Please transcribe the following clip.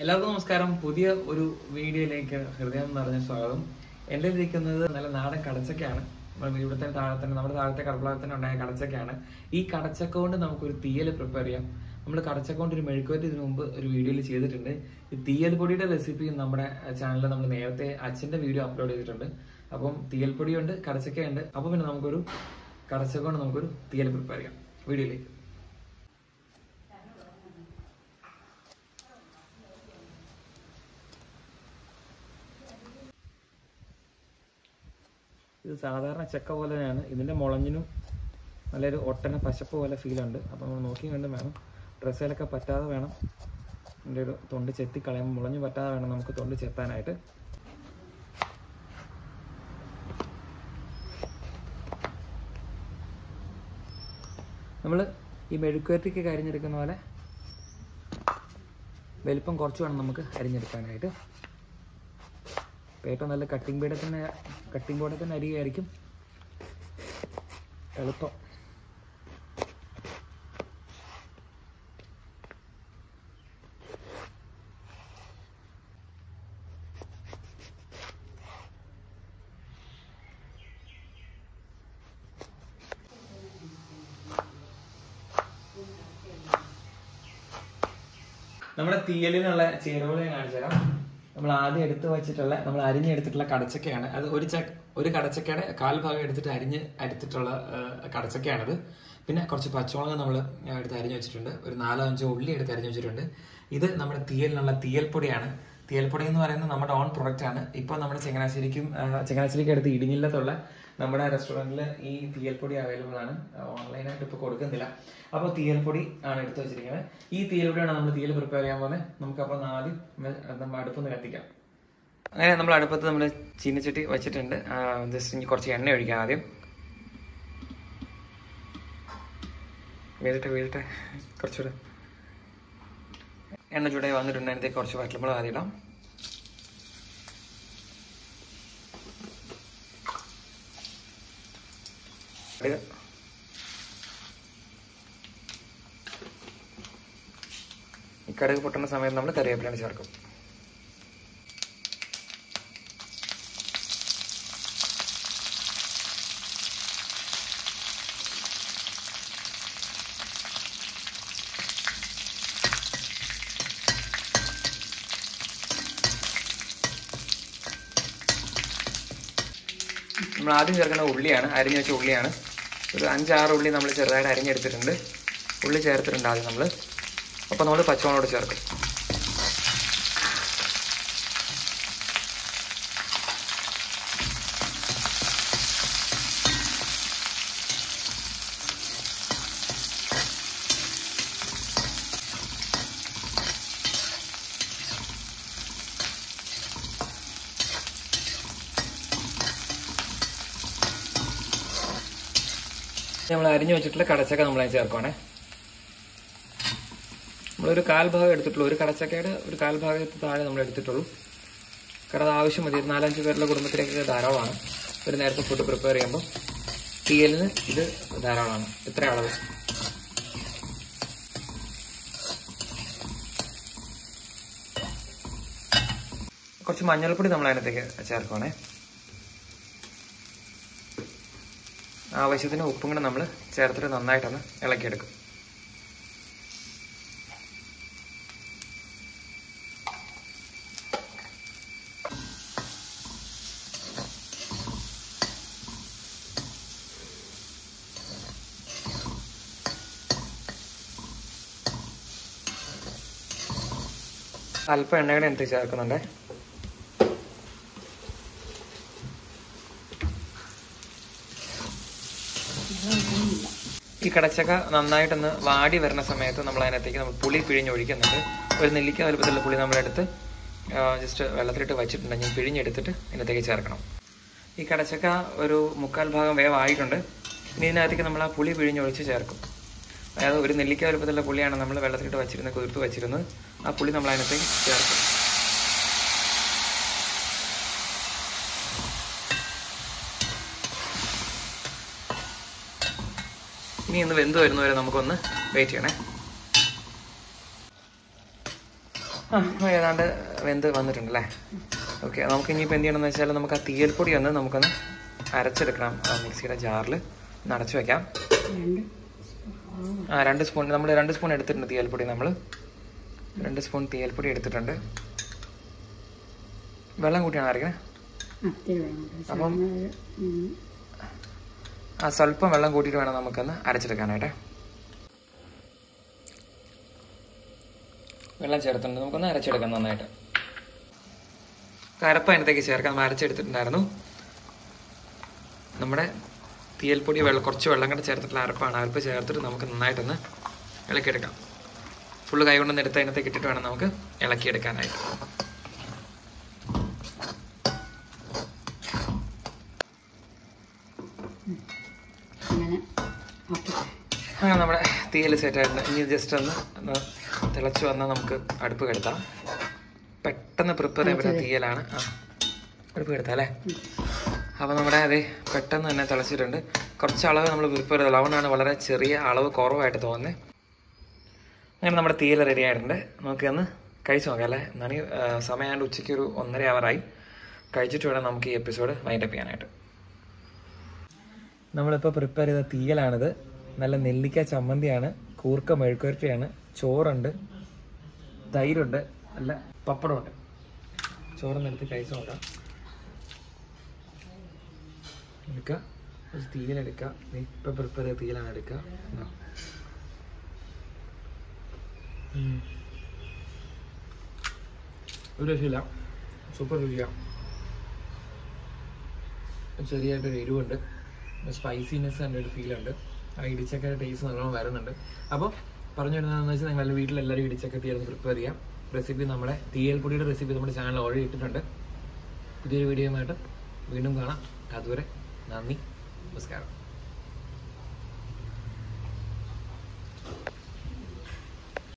എല്ലാവർക്കും നമസ്കാരം പുതിയ ഒരു വീഡിയോയിലേക്ക് ഹൃദയം നിറഞ്ഞ സ്വാഗതം എൻ്റെ ഇരിക്കുന്നത് നല്ല നാടൻ കടച്ചക്കയാണ് നമ്മൾ ഇവിടുത്തെ താഴെ തന്നെ നമ്മുടെ താഴത്തെ കടപ്പുളത്തിൽ തന്നെ ഉണ്ടായ കടച്ചക്കയാണ് ഈ കടച്ചക്ക കൊണ്ട് നമുക്കൊരു തീയൽ പ്രിപ്പയർ ചെയ്യാം നമ്മൾ കടച്ചക്ക കൊണ്ട് ഒരു മെഴുക്കുവരട്ടി ഇതിനു മുമ്പ് ഒരു വീഡിയോയിൽ ചെയ്തിട്ടുണ്ട് ഈ തീയൽ പൊടിയുടെ റെസിപ്പി നമ്മുടെ ചാനലിൽ നമ്മൾ നേരത്തെ അച്ഛൻ്റെ വീഡിയോ അപ്ലോഡ് ചെയ്തിട്ടുണ്ട് അപ്പം തീയൽ പൊടിയുണ്ട് കടച്ചക്കയുണ്ട് അപ്പം പിന്നെ നമുക്കൊരു കടച്ചക്ക കൊണ്ട് നമുക്കൊരു തീയൽ പ്രിപ്പയർ ചെയ്യാം വീഡിയോയിലേക്ക് ഇത് സാധാരണ ചെക്ക പോലെ തന്നെയാണ് ഇതിൻ്റെ മുളഞ്ഞിനും നല്ലൊരു ഒട്ടന പശപ്പ് പോലെ ഫീലുണ്ട് അപ്പോൾ നമ്മൾ നോക്കി കണ്ട് വേണം ഡ്രസ്സിലൊക്കെ പറ്റാതെ വേണം ഇതിൻ്റെ ഒരു തൊണ്ട് ചെത്തി കളയുമ്പോൾ മുളഞ്ഞു പറ്റാതെ വേണം നമുക്ക് തൊണ്ട് ചെത്താനായിട്ട് നമ്മൾ ഈ മെഴുക്കുവരട്ടിക്ക് അരിഞ്ഞെടുക്കുന്ന പോലെ വലിപ്പം കുറച്ച് വേണം നമുക്ക് അരിഞ്ഞെടുക്കാനായിട്ട് ഇപ്പം ഏറ്റവും നല്ല കട്ടിംഗ് ബോർഡിൽ തന്നെ കട്ടിംഗ് ബോർഡിൽ തന്നെ അരികയായിരിക്കും എളുപ്പം നമ്മുടെ തീയലിനുള്ള ചേരുവകൾ ഞാൻ കാണിച്ചു തരാം നമ്മൾ ആദ്യം എടുത്ത് വെച്ചിട്ടുള്ള നമ്മൾ അരിഞ്ഞെടുത്തിട്ടുള്ള കടച്ചക്കയാണ് അത് ഒരു ച ഒരു കടച്ചക്കയുടെ കാൽ ഭാഗം എടുത്തിട്ട് അരിഞ്ഞ് എടുത്തിട്ടുള്ള ആ, കടച്ചക്കയാണിത് പിന്നെ കുറച്ച് പച്ചമുളക് നമ്മൾ എടുത്ത് അരിഞ്ഞു വെച്ചിട്ടുണ്ട് ഒരു നാലോ അഞ്ചോ ഉള്ളി എടുത്ത് അരിഞ്ഞു വെച്ചിട്ടുണ്ട് ഇത് നമ്മുടെ തീയലിനുള്ള തീയൽപ്പൊടിയാണ് തീയൽപ്പൊടി എന്ന് പറയുന്നത് നമ്മുടെ ഓൺ പ്രൊഡക്റ്റ് ആണ് ഇപ്പോൾ നമ്മുടെ ചങ്ങനാശ്ശേരിക്കും ആ, ചങ്ങനാശ്ശേരിക്ക് അടുത്ത് ഇടിഞ്ഞില്ലത്തുള്ള നമ്മുടെ റെസ്റ്റോറൻറ്റിൽ ഈ തീയൽപ്പൊടി അവൈലബിൾ ആണ് ഓൺലൈനായിട്ട് ഇപ്പോൾ കൊടുക്കുന്നില്ല അപ്പോൾ തീയൽപ്പൊടി ആണ് എടുത്തു വെച്ചിരിക്കുന്നത് ഈ തീയൽപ്പൊടിയാണ് നമ്മൾ തീയൽ പ്രിപ്പയർ ചെയ്യാൻ പോകുന്നത് നമുക്കപ്പോൾ ആദ്യം നമ്മൾ അടുപ്പൊന്ന് കത്തിക്കാം അങ്ങനെ നമ്മൾ അടുപ്പത്ത് നമ്മൾ ചീനച്ചട്ടി വെച്ചിട്ടുണ്ട് ജസ്റ്റ് ഇനി കുറച്ച് എണ്ണ ഒഴിക്കാം ആദ്യം വീഴട്ടെ വീഴട്ടെ കുറച്ചുകൂടെ എണ്ണ ചൂടായി വന്നിട്ടുണ്ട് അതിനകത്തേക്ക് കുറച്ച് വറ്റൽമുളക് ആദ്യം ഇടാം കടുക് ഈ കടുക് പൊട്ടുന്ന സമയത്ത് നമ്മൾ കറിവേപ്പിലാണ് ചേർക്കും നമ്മൾ ആദ്യം ചേർക്കുന്ന ഉള്ളിയാണ് അരിഞ്ഞു വെച്ച ഉള്ളിയാണ് ഒരു അഞ്ചാറ് ഉള്ളി നമ്മൾ ചെറുതായിട്ട് അരിഞ്ഞെടുത്തിട്ടുണ്ട് ഉള്ളി ചേർത്തിട്ടുണ്ട് ആദ്യം നമ്മൾ അപ്പോൾ നമ്മൾ പച്ചമുളകോട് ചേർക്കും നമ്മൾ അരിഞ്ഞു വെച്ചിട്ടുള്ള കടച്ചക്ക നമ്മൾ അതിന് ചേർക്കുവാണേ നമ്മളൊരു കാൽ ഭാഗം എടുത്തിട്ടുള്ളൂ ഒരു കടച്ചക്കയുടെ ഒരു കാൽ ഭാഗത്ത് താഴെ നമ്മൾ എടുത്തിട്ടുള്ളൂ കാരണം അത് ആവശ്യം മതി ഒരു നാലഞ്ച് പേരുടെ കുടുംബത്തിലേക്ക് ധാരാളമാണ് ഒരു നേരത്തെ ഫുഡ് പ്രിപ്പയർ ചെയ്യുമ്പോൾ തീയലിന് ഇത് ധാരാളമാണ് ഇത്ര അളവ് കുറച്ച് മഞ്ഞൾപ്പൊടി നമ്മൾ അതിനകത്തേക്ക് ചേർക്കുവാണേ ആവശ്യത്തിന് ഉപ്പും കൂടെ നമ്മൾ ചേർത്തിട്ട് നന്നായിട്ടൊന്ന് ഇളക്കിയെടുക്കും അല്പം എണ്ണയുടെ എനിക്ക് ചേർക്കുന്നുണ്ടേ ഈ കടച്ചക്ക നന്നായിട്ടൊന്ന് വാടി വരുന്ന സമയത്ത് നമ്മൾ അതിനകത്തേക്ക് നമ്മൾ പുളി പിഴിഞ്ഞ് ഒഴിക്കുന്നുണ്ട് ഒരു നെല്ലിക്ക വലുപ്പത്തിലുള്ള പുളി നമ്മളെടുത്ത് ജസ്റ്റ് വെള്ളത്തിലിട്ട് വെച്ചിട്ടുണ്ടെങ്കിൽ പിഴിഞ്ഞെടുത്തിട്ട് ഇതിനകത്തേക്ക് ചേർക്കണം ഈ കടച്ചക്ക ഒരു മുക്കാൽ ഭാഗം വേവായിട്ടുണ്ട് ഇനി ഇതിനകത്തേക്ക് നമ്മൾ ആ പുളി പിഴിഞ്ഞൊഴിച്ച് ചേർക്കും അതായത് ഒരു നെല്ലിക്ക വലുപ്പത്തിലുള്ള പുളിയാണ് നമ്മൾ വെള്ളത്തിലിട്ട് വെച്ചിരുന്നത് കുതിർത്ത് വെച്ചിരുന്നത് ആ പുളി നമ്മൾ അതിനകത്തേക്ക് ചേർക്കും ഇനി ഒന്ന് വെന്ത് വരുന്നവരെ നമുക്കൊന്ന് വെയിറ്റ് ചെയ്യണേ ആ അപ്പോൾ ഏതാണ്ട് വെന്ത് വന്നിട്ടുണ്ട് അല്ലേ ഓക്കെ നമുക്ക് ഇനിയിപ്പോൾ എന്ത് ചെയ്യണമെന്ന് വെച്ചാൽ നമുക്ക് ആ തീയൽപ്പൊടി ഒന്ന് നമുക്കൊന്ന് അരച്ചെടുക്കണം ആ മിക്സിയുടെ ജാറിൽ ഒന്ന് അടച്ചു വെക്കാം രണ്ട് ആ രണ്ട് സ്പൂൺ നമ്മൾ രണ്ട് സ്പൂൺ എടുത്തിട്ടുണ്ട് തീയൽപ്പൊടി നമ്മൾ രണ്ട് സ്പൂൺ തീയൽപ്പൊടി എടുത്തിട്ടുണ്ട് വെള്ളം കൂട്ടിയാണ് അരക്കണേ അത്തിരി വേണം അപ്പം- സാധാരണ ഒരു, ഉം, ആ സ്വല്പം വെള്ളം കൂട്ടിയിട്ട് വേണം നമുക്കൊന്ന് അരച്ചെടുക്കാനായിട്ട് വെള്ളം ചേർത്തുണ്ട് നമുക്കൊന്ന് അരച്ചെടുക്കാം നന്നായിട്ട് അരപ്പ് അതിനകത്തേക്ക് ചേർക്കാം നമ്മൾ അരച്ചെടുത്തിട്ടുണ്ടായിരുന്നു നമ്മുടെ തീയൽപ്പൊടി വെള്ളം കുറച്ച് വെള്ളം കൂടെ ചേർത്തിട്ടുള്ള അരപ്പാണ് അരപ്പ് ചേർത്തിട്ട് നമുക്ക് നന്നായിട്ടൊന്ന് ഇളക്കിയെടുക്കാം ഫുള്ള് കൈ കൊണ്ടൊന്ന് എടുത്ത് അതിനകത്തേക്ക് ഇട്ടിട്ട് വേണം നമുക്ക് ഇളക്കിയെടുക്കാനായിട്ട് അങ്ങനെ ആക്കട്ടെ അങ്ങനെ നമ്മുടെ തീയൽ സെറ്റ് ആയിട്ടുണ്ട് ഇനി ജസ്റ്റ് ഒന്ന് ഒന്ന് തിളച്ച് വന്നാൽ നമുക്ക് അടുപ്പ് കെടുത്താം പെട്ടെന്ന് പ്രിപ്പയർ ചെയ്യാൻ പറ്റുന്ന തീയലാണ് ആ അടുപ്പ് കെടുത്താം അല്ലേ അപ്പോൾ നമ്മുടെ അതെ പെട്ടെന്ന് തന്നെ തിളച്ചിട്ടുണ്ട് കുറച്ച് അളവ് നമ്മൾ പ്രിപ്പയർ ചെയ്തത് അതുകൊണ്ടാണ് വളരെ ചെറിയ അളവ് കുറവായിട്ട് തോന്നുന്നത് അങ്ങനെ നമ്മുടെ തീയൽ റെഡി ആയിട്ടുണ്ട് നമുക്ക് ഒന്ന് കഴിച്ചു നോക്കാം അല്ലേ എന്നാണ് സമയമാണ്ട് ഉച്ചയ്ക്ക് ഒരു ഒന്നര അവറായി കഴിച്ചിട്ട് വേണം നമുക്ക് ഈ എപ്പിസോഡ് വൈൻഡപ്പ് ചെയ്യാനായിട്ട് നമ്മളിപ്പോൾ പ്രിപ്പയർ ചെയ്ത തീയലാണിത് നല്ല നെല്ലിക്ക ചമ്മന്തിയാണ് കൂർക്ക മെഴുക്കുവരട്ടിയാണ് ചോറുണ്ട് തൈരുണ്ട് നല്ല പപ്പടമുണ്ട് ചോറൊന്ന് എടുത്ത് കഴിച്ചു നോക്കാം എടുക്കുക കുറച്ച് തീയലെടുക്കുക ഇപ്പം പ്രിപ്പയർ ചെയ്ത തീയലാണ് എടുക്കുക ഇതാ. ഉം. ഒരു രക്ഷയില്ല സൂപ്പർ രുചിയാണ് ചെറിയായിട്ടൊരു എരിവുണ്ട് സ്പൈസിനെസ് എൻ്റെ ഒരു ഫീൽ ഉണ്ട് ആ ഇടിച്ചക്കയുടെ ടേസ്റ്റ് നല്ലോണം വരുന്നുണ്ട് അപ്പോൾ പറഞ്ഞു വരുന്നതെന്ന് വെച്ചാൽ നിങ്ങൾ വീട്ടിലെല്ലാവരും ഇടിച്ചക്ക തീർന്ന് പ്രിപ്പയർ ചെയ്യാം റെസിപ്പി നമ്മുടെ തീയൽ പൊടിയുടെ റെസിപ്പി നമ്മുടെ ചാനൽ ഓൾറെഡി ഇട്ടിട്ടുണ്ട് പുതിയൊരു വീഡിയോയുമായിട്ട് വീണ്ടും കാണാം അതുവരെ നന്ദി നമസ്കാരം